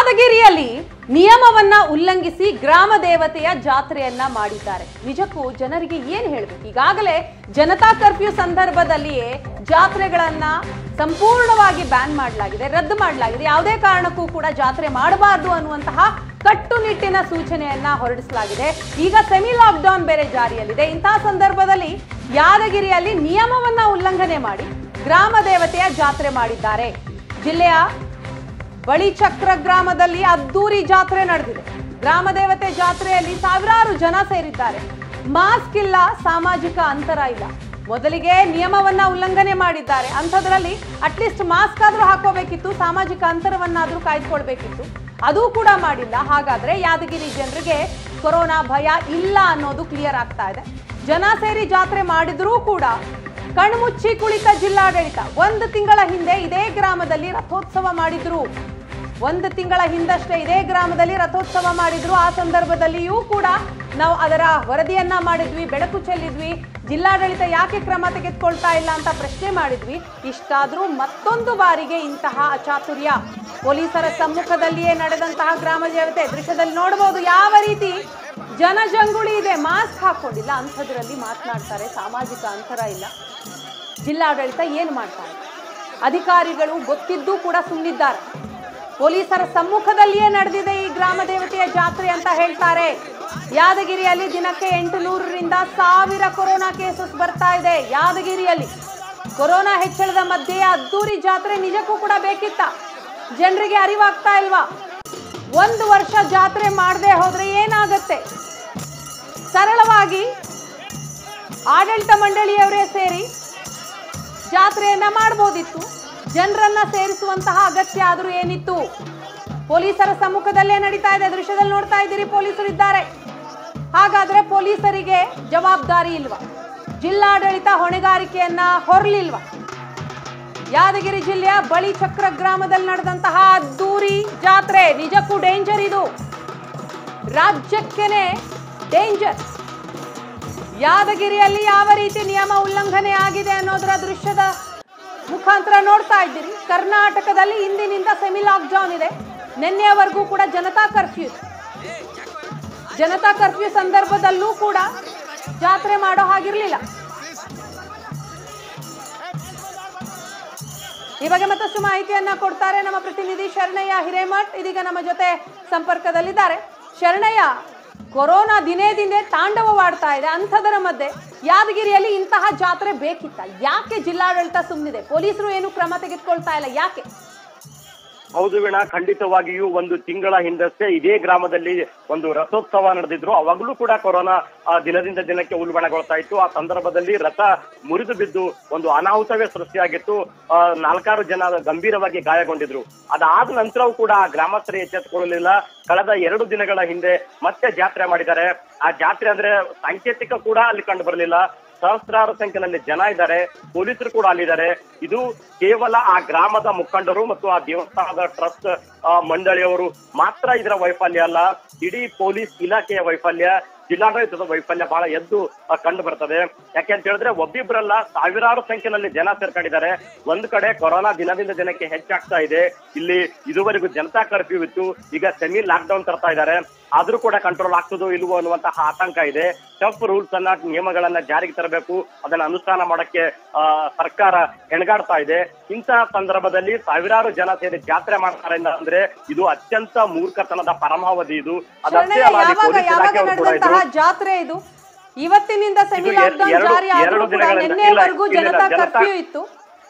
ಯಾದಗಿರಿಯಲ್ಲಿ ನಿಯಮವನ್ನ ಉಲ್ಲಂಘಿಸಿ ಗ್ರಾಮ ದೇವತೆಯ ಜಾತ್ರೆಯನ್ನ ಮಾಡಿದ್ದಾರೆ ನಿಜಕ್ಕೂ ಜನರಿಗೆ ಏನ್ ಹೇಳ್ಬೇಕು ಈಗಾಗಲೇ ಜನತಾ ಕರ್ಫ್ಯೂ ಸಂದರ್ಭದಲ್ಲಿಯೇ ಜಾತ್ರೆಗಳನ್ನ ಸಂಪೂರ್ಣವಾಗಿ ಬ್ಯಾನ್ ಮಾಡಲಾಗಿದೆ ರದ್ದು ಮಾಡಲಾಗಿದೆ ಯಾವುದೇ ಕಾರಣಕ್ಕೂ ಕೂಡ ಜಾತ್ರೆ ಮಾಡಬಾರದು ಅನ್ನುವಂತಹ ಕಟ್ಟುನಿಟ್ಟಿನ ಸೂಚನೆಯನ್ನ ಹೊರಡಿಸಲಾಗಿದೆ ಈಗ ಸೆಮಿ ಲಾಕ್ಡೌನ್ ಬೇರೆ ಜಾರಿಯಲ್ಲಿದೆ ಇಂತಹ ಸಂದರ್ಭದಲ್ಲಿ ಯಾದಗಿರಿಯಲ್ಲಿ ನಿಯಮವನ್ನ ಉಲ್ಲಂಘನೆ ಮಾಡಿ ಗ್ರಾಮ ದೇವತೆಯ ಜಾತ್ರೆ ಮಾಡಿದ್ದಾರೆ ಜಿಲ್ಲೆಯ ಬಳಿಚಕ್ರ ಗ್ರಾಮದಲ್ಲಿ ಅದ್ದೂರಿ ಜಾತ್ರೆ ನಡೆದಿದೆ ಗ್ರಾಮ ದೇವತೆ ಜಾತ್ರೆಯಲ್ಲಿ ಸಾವಿರಾರು ಜನ ಸೇರಿದ್ದಾರೆ ಮಾಸ್ಕ್ ಇಲ್ಲ ಸಾಮಾಜಿಕ ಅಂತರ ಇಲ್ಲ ಮೊದಲಿಗೆ ನಿಯಮವನ್ನ ಉಲ್ಲಂಘನೆ ಮಾಡಿದ್ದಾರೆ ಅಂಥದ್ರಲ್ಲಿ ಅಟ್ಲೀಸ್ಟ್ ಮಾಸ್ಕ್ ಆದ್ರೂ ಹಾಕೋಬೇಕಿತ್ತು ಸಾಮಾಜಿಕ ಅಂತರವನ್ನಾದ್ರೂ ಕಾಯ್ದುಕೊಳ್ಬೇಕಿತ್ತು ಅದು ಕೂಡ ಮಾಡಿಲ್ಲ ಹಾಗಾದ್ರೆ ಯಾದಗಿರಿ ಜನರಿಗೆ ಕೊರೋನಾ ಭಯ ಇಲ್ಲ ಅನ್ನೋದು ಕ್ಲಿಯರ್ ಆಗ್ತಾ ಇದೆ ಜನ ಸೇರಿ ಜಾತ್ರೆ ಮಾಡಿದ್ರೂ ಕೂಡ ಕಣ್ಮುಚ್ಚಿ ಕುಳಿತ ಜಿಲ್ಲಾಡಳಿತ ಒಂದು ತಿಂಗಳ ಹಿಂದೆ ಇದೇ ಗ್ರಾಮದಲ್ಲಿ ರಥೋತ್ಸವ ಮಾಡಿದ್ರು ಒಂದು ತಿಂಗಳ ಹಿಂದಷ್ಟೇ ಇದೇ ಗ್ರಾಮದಲ್ಲಿ ರಥೋತ್ಸವ ಮಾಡಿದ್ರು ಆ ಸಂದರ್ಭದಲ್ಲಿಯೂ ಕೂಡ ನಾವು ಅದರ ವರದಿಯನ್ನ ಮಾಡಿದ್ವಿ ಬೆಳಕು ಚೆಲ್ಲಿದ್ವಿ ಜಿಲ್ಲಾಡಳಿತ ಯಾಕೆ ಕ್ರಮ ತೆಗೆದುಕೊಳ್ತಾ ಇಲ್ಲ ಅಂತ ಪ್ರಶ್ನೆ ಮಾಡಿದ್ವಿ ಇಷ್ಟಾದ್ರೂ ಮತ್ತೊಂದು ಬಾರಿಗೆ ಇಂತಹ ಅಚಾತುರ್ಯ ಪೊಲೀಸರ ಸಮ್ಮುಖದಲ್ಲಿಯೇ ನಡೆದಂತಹ ಗ್ರಾಮ ದೇವತೆ ದೃಶ್ಯದಲ್ಲಿ ನೋಡಬಹುದು ಯಾವ ರೀತಿ ಜನಜಂಗುಳಿ ಇದೆ ಮಾಸ್ಕ್ ಹಾಕೊಂಡಿಲ್ಲ ಅಂಥದ್ರಲ್ಲಿ ಮಾತನಾಡ್ತಾರೆ ಸಾಮಾಜಿಕ ಅಂತರ ಇಲ್ಲ ಜಿಲ್ಲಾಡಳಿತ ಏನು ಮಾಡ್ತಾರೆ ಅಧಿಕಾರಿಗಳು ಗೊತ್ತಿದ್ದೂ ಕೂಡ ಸುಮ್ಮನಿದ್ದಾರೆ ಪೊಲೀಸರ ಸಮ್ಮುಖದಲ್ಲಿಯೇ ನಡೆದಿದೆ ಈ ಗ್ರಾಮ ದೇವತೆಯ ಜಾತ್ರೆ ಅಂತ ಹೇಳ್ತಾರೆ ಯಾದಗಿರಿಯಲ್ಲಿ ದಿನಕ್ಕೆ ಎಂಟು ನೂರರಿಂದ ಸಾವಿರ ಕೊರೋನಾ ಕೇಸಸ್ ಬರ್ತಾ ಇದೆ ಯಾದಗಿರಿಯಲ್ಲಿ ಕೊರೋನಾ ಹೆಚ್ಚಳದ ಮಧ್ಯೆ ಅದ್ದೂರಿ ಜಾತ್ರೆ ನಿಜಕ್ಕೂ ಕೂಡ ಬೇಕಿತ್ತ ಜನರಿಗೆ ಅರಿವಾಗ್ತಾ ಇಲ್ವಾ ಒಂದು ವರ್ಷ ಜಾತ್ರೆ ಮಾಡದೆ ಹೋದ್ರೆ ಏನಾಗತ್ತೆ ಸರಳವಾಗಿ ಆಡಳಿತ ಮಂಡಳಿಯವರೇ ಸೇರಿ ಜಾತ್ರೆಯನ್ನ ಮಾಡಬಹುದಿತ್ತು ಜನರನ್ನ ಸೇರಿಸುವಂತಹ ಅಗತ್ಯ ಆದ್ರೂ ಏನಿತ್ತು ಪೊಲೀಸರ ಸಮ್ಮುಖದಲ್ಲೇ ನಡೀತಾ ಇದೆ ದೃಶ್ಯದಲ್ಲಿ ನೋಡ್ತಾ ಇದ್ದೀರಿ ಪೊಲೀಸರು ಇದ್ದಾರೆ ಹಾಗಾದ್ರೆ ಪೊಲೀಸರಿಗೆ ಜವಾಬ್ದಾರಿ ಇಲ್ವಾ ಜಿಲ್ಲಾಡಳಿತ ಹೊಣೆಗಾರಿಕೆಯನ್ನ ಹೊರಲಿಲ್ವಾ ಯಾದಗಿರಿ ಜಿಲ್ಲೆಯ ಬಳಿ ಚಕ್ರ ಗ್ರಾಮದಲ್ಲಿ ನಡೆದಂತಹ ಅದ್ದೂರಿ ಜಾತ್ರೆ ನಿಜಕ್ಕೂ ಡೇಂಜರ್ ಇದು ರಾಜ್ಯಕ್ಕೇನೆ ಡೇಂಜರ್ ಯಾದಗಿರಿಯಲ್ಲಿ ಯಾವ ರೀತಿ ನಿಯಮ ಉಲ್ಲಂಘನೆ ಆಗಿದೆ ಅನ್ನೋದರ ದೃಶ್ಯದ ಮುಖಾಂತರ ನೋಡ್ತಾ ಇದ್ದೀರಿ ಕರ್ನಾಟಕದಲ್ಲಿ ಇಂದಿನಿಂದ ಸೆಮಿ ಲಾಕ್ಡೌನ್ ಇದೆ ನಿನ್ನೆಯವರೆಗೂ ಕೂಡ ಜನತಾ ಕರ್ಫ್ಯೂ ಇದೆ ಜನತಾ ಕರ್ಫ್ಯೂ ಸಂದರ್ಭದಲ್ಲೂ ಕೂಡ ಜಾತ್ರೆ ಮಾಡೋ ಹಾಗಿರ್ಲಿಲ್ಲ ಈ ಬಗ್ಗೆ ಮತ್ತಷ್ಟು ಮಾಹಿತಿಯನ್ನ ಕೊಡ್ತಾರೆ ನಮ್ಮ ಪ್ರತಿನಿಧಿ ಶರಣಯ್ಯ ಹಿರೇಮಠ್ ಇದೀಗ ನಮ್ಮ ಜೊತೆ ಸಂಪರ್ಕದಲ್ಲಿದ್ದಾರೆ ಶರಣಯ್ಯ ಕೊರೋನಾ ದಿನೇ ದಿನೇ ತಾಂಡವವಾಡ್ತಾ ಇದೆ ಅಂಥದರ ಮಧ್ಯೆ ಯಾದಗಿರಿಯಲ್ಲಿ ಇಂತಹ ಜಾತ್ರೆ ಬೇಕಿತ್ತ ಯಾಕೆ ಜಿಲ್ಲಾಡಳಿತ ಸುಮ್ಮನಿದೆ ಪೊಲೀಸರು ಏನು ಕ್ರಮ ತೆಗೆದುಕೊಳ್ತಾ ಇಲ್ಲ ಯಾಕೆ ಹೌದು ವೀಣಾ ಖಂಡಿತವಾಗಿಯೂ ಒಂದು ತಿಂಗಳ ಹಿಂದಷ್ಟೇ ಇದೇ ಗ್ರಾಮದಲ್ಲಿ ಒಂದು ರಥೋತ್ಸವ ನಡೆದಿದ್ರು ಅವಾಗಲೂ ಕೂಡ ಕೊರೋನಾ ಆ, ದಿನದಿಂದ ದಿನಕ್ಕೆ ಉಲ್ಬಣಗೊಳ್ತಾ ಇತ್ತು ಆ ಸಂದರ್ಭದಲ್ಲಿ ರಥ ಮುರಿದು ಬಿದ್ದು ಒಂದು ಅನಾಹುತವೇ ಸೃಷ್ಟಿಯಾಗಿತ್ತು ಆ, ನಾಲ್ಕಾರು ಜನ ಗಂಭೀರವಾಗಿ ಗಾಯಗೊಂಡಿದ್ರು ಅದಾದ ನಂತರವೂ ಕೂಡ ಆ ಗ್ರಾಮಸ್ಥರು ಎಚ್ಚೆತ್ತುಕೊಳ್ಳಲಿಲ್ಲ ಕಳೆದ ಎರಡು ದಿನಗಳ ಹಿಂದೆ ಮತ್ತೆ ಜಾತ್ರೆ ಮಾಡಿದ್ದಾರೆ ಆ ಜಾತ್ರೆ ಅಂದ್ರೆ ಸಾಂಕೇತಿಕ ಕೂಡ ಅಲ್ಲಿ ಕಂಡು ಬರಲಿಲ್ಲ ಸಹಸ್ರಾರು ಸಂಖ್ಯೆಯಲ್ಲಿ ಜನ ಇದ್ದಾರೆ ಪೊಲೀಸರು ಕೂಡ ಅಲ್ಲಿದ್ದಾರೆ ಇದು ಕೇವಲ ಆ ಗ್ರಾಮದ ಮುಖಂಡರು ಮತ್ತು ಆ ದೇವಸ್ಥಾನದ ಟ್ರಸ್ಟ್ ಮಂಡಳಿಯವರು ಮಾತ್ರ ಇದರ ವೈಫಲ್ಯ ಅಲ್ಲ ಇಡೀ ಪೊಲೀಸ್ ಇಲಾಖೆಯ ವೈಫಲ್ಯ ಜಿಲ್ಲಾಡಳಿತದ ವೈಫಲ್ಯ ಬಹಳ ಎದ್ದು ಆ, ಕಂಡು ಬರ್ತದೆ ಯಾಕೆ ಅಂತ ಹೇಳಿದ್ರೆ ಒಬ್ಬಿಬ್ರಲ್ಲ ಸಾವಿರಾರು ಸಂಖ್ಯೆಯಲ್ಲಿ ಜನ ಸೇರ್ಕೊಂಡಿದ್ದಾರೆ ಒಂದ್ ಕಡೆ ಕೊರೋನಾ ದಿನದಿಂದ ದಿನಕ್ಕೆ ಹೆಚ್ಚಾಗ್ತಾ ಇದೆ ಇಲ್ಲಿ ಇದುವರೆಗೂ ಜನತಾ ಕರ್ಫ್ಯೂ ಇತ್ತು ಈಗ ಸೆಮಿ ಲಾಕ್ ಡೌನ್ ತರ್ತಾ ಇದ್ದಾರೆ ಆದ್ರೂ ಕೂಡ ಕಂಟ್ರೋಲ್ ಆಗ್ತದೋ ಇಲ್ವೋ ಅನ್ನುವಂತಹ ಆತಂಕ ಇದೆ ಟಫ್ ರೂಲ್ಸ್ ಅನ್ನ ನಿಯಮಗಳನ್ನ ಜಾರಿಗೆ ತರಬೇಕು ಅದನ್ನ ಅನುಷ್ಠಾನ ಮಾಡಕ್ಕೆ ಆ, ಸರ್ಕಾರ ಹೆಣಗಾಡ್ತಾ ಇದೆ ಇಂತಹ ಸಂದರ್ಭದಲ್ಲಿ ಸಾವಿರಾರು ಜನ ಸೇರಿ ಜಾತ್ರೆ ಮಾಡ್ತಾರೆ ಅಂತ ಅಂದ್ರೆ ಇದು ಅತ್ಯಂತ ಮೂರ್ಖತನದ ಪರಮಾವಧಿ ಇದು ಅದಷ್ಟೇ ಶರಣಯ್ಯ ಅಲ್ಲ ಅಲ್ಲಿ ಯಾವಾಗ ಪೊಲೀಸ್ ಯಾವಾಗ ಇಲಾಖೆಯವರು ಕೂಡ ನಡೆದಂತಹ ಇದ್ರು ಜಾತ್ರೆ ಇದು ಇವತ್ತಿನಿಂದ ಸೆಮಿ ಇದು ಎರ- ಲಾಕ್ಡೌನ್ ಎರಡು- ಜಾರಿ ಆದ್ರೂ ಎರಡು ಕೂಡ ದಿನಗಳಿಂದ- ಇಲ್ಲ, ನಿನ್ನೆವರೆಗೂ ಇಲ್ಲ, ಜನತಾ ಜನತಾ- ಕರ್ಫ್ಯೂ ಇತ್ತು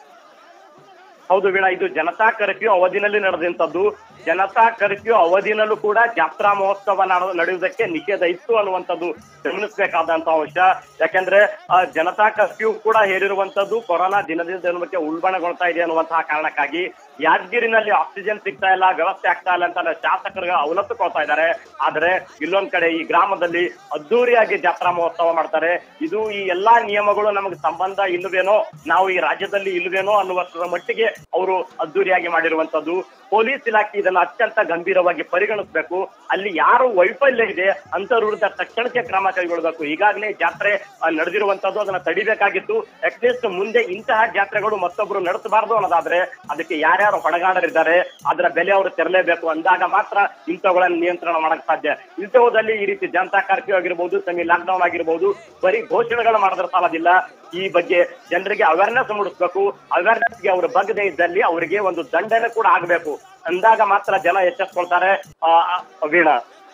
ಹೌದು ವೀಣಾ ಇದು ಜನತಾ ಕರ್ಫ್ಯೂ ಅವಧಿನಲ್ಲಿ ನಡೆದಂತದ್ದು ಜನತಾ ಕರ್ಫ್ಯೂ ಅವಧಿನಲ್ಲೂ ಕೂಡ ಜಾತ್ರಾ ಮಹೋತ್ಸವ ನಡ- ನಡೆಯುವುದಕ್ಕೆ ನಿಷೇಧ ಇತ್ತು ಅನ್ನುವಂಥದ್ದು ಗಮನಿಸಬೇಕಾದಂತಹ ಅಂಶ ಯಾಕೆಂದ್ರೆ ಆ, ಜನತಾ ಕರ್ಫ್ಯೂ ಕೂಡ ಹೇರಿರುವಂತದ್ದು ಕೊರೋನಾ ದಿನದಿಂದ ದಿನಕ್ಕೆ ಉಲ್ಬಣಗೊಳ್ತಾ ಇದೆ ಅನ್ನುವಂತಹ ಕಾರಣಕ್ಕಾಗಿ ಯಾದಗಿರಿನಲ್ಲಿ ಆಕ್ಸಿಜನ್ ಸಿಗ್ತಾ ಇಲ್ಲ ವ್ಯವಸ್ಥೆ ಆಗ್ತಾ ಇಲ್ಲ ಅಂತ ಶಾಸಕರಿಗೆ ಅವಲತ್ತುಕೊಳ್ತಾ ಇದ್ದಾರೆ ಆದ್ರೆ ಇಲ್ಲೊಂದ್ ಕಡೆ ಈ ಗ್ರಾಮದಲ್ಲಿ ಅದ್ದೂರಿಯಾಗಿ ಜಾತ್ರಾ ಮಹೋತ್ಸವ ಮಾಡ್ತಾರೆ ಇದು ಈ ಎಲ್ಲಾ ನಿಯಮಗಳು ನಮಗೆ ಸಂಬಂಧ ಇಲ್ಲವೇನೋ ನಾವು ಈ ರಾಜ್ಯದಲ್ಲಿ ಇಲ್ವೇನೋ ಅನ್ನುವಷ್ಟರ ಮಟ್ಟಿಗೆ ಅವರು ಅದ್ದೂರಿಯಾಗಿ ಮಾಡಿರುವಂತದ್ದು ಪೊಲೀಸ್ ಇಲಾಖೆ ಇದನ್ನ ಅತ್ಯಂತ ಗಂಭೀರವಾಗಿ ಪರಿಗಣಿಸಬೇಕು ಅಲ್ಲಿ ಯಾರು ವೈಫಲ್ಯ ಇದೆ ಅಂತವ್ರ ವಿರುದ್ಧ ತಕ್ಷಣಕ್ಕೆ ಕ್ರಮ ಕೈಗೊಳ್ಳಬೇಕು ಈಗಾಗಲೇ ಜಾತ್ರೆ ಆ, ನಡೆದಿರುವಂತದ್ದು ಅದನ್ನ ತಡಿಬೇಕಾಗಿತ್ತು ಅಟ್ಲೀಸ್ಟ್ ಮುಂದೆ ಇಂತಹ ಜಾತ್ರೆಗಳು ಮತ್ತೊಬ್ರು ನಡೆಸಬಾರ್ದು ಅನ್ನೋದಾದ್ರೆ ಅದಕ್ಕೆ ಯಾರ್ಯಾರು ಹೊಣೆಗಾರರಿದ್ದಾರೆ ಅದರ ಬೆಲೆ ಅವರು ತೆರಲೇಬೇಕು ಅಂದಾಗ ಮಾತ್ರ ಇಂಥವುಗಳನ್ನ ನಿಯಂತ್ರಣ ಮಾಡಕ್ ಸಾಧ್ಯ ಇಂಥವುದಲ್ಲಿ ಈ ರೀತಿ ಜನತಾ ಕರ್ಫ್ಯೂ ಆಗಿರ್ಬೋದು ಸೆಮಿ ಲಾಕ್ಡೌನ್ ಆಗಿರ್ಬೋದು ಬರೀ ಘೋಷಣೆಗಳು ಮಾಡಿದ್ರೆ ಸಾಲದಿಲ್ಲ ಈ ಬಗ್ಗೆ ಜನರಿಗೆ ಅವೇರ್ನೆಸ್ ಮೂಡಿಸ್ಬೇಕು ಅವೇರ್ನೆಸ್ಗೆ ಅವರು ಬಗ್ಗದೆ ಇದ್ದಲ್ಲಿ ಅವರಿಗೆ ಒಂದು ದಂಡನೆ ಕೂಡ ಆಗಬೇಕು ಅಂದಾಗ ಮಾತ್ರ ಜನ ಎಚ್ಚೆತ್ಕೊಳ್ತಾರೆ ಆ, ಆ, ವೀಣಾ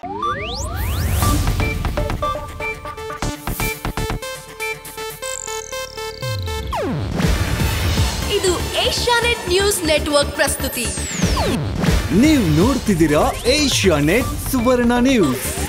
ಇದು ಏಷ್ಯಾನೆಟ್ ನ್ಯೂಸ್ ನೆಟ್ವರ್ಕ್ ಪ್ರಸ್ತುತಿ ನೀವು ನೋಡ್ತಿದ್ದೀರಾ ಏಷ್ಯಾ ನೆಟ್ ಸುವರ್ಣ ನ್ಯೂಸ್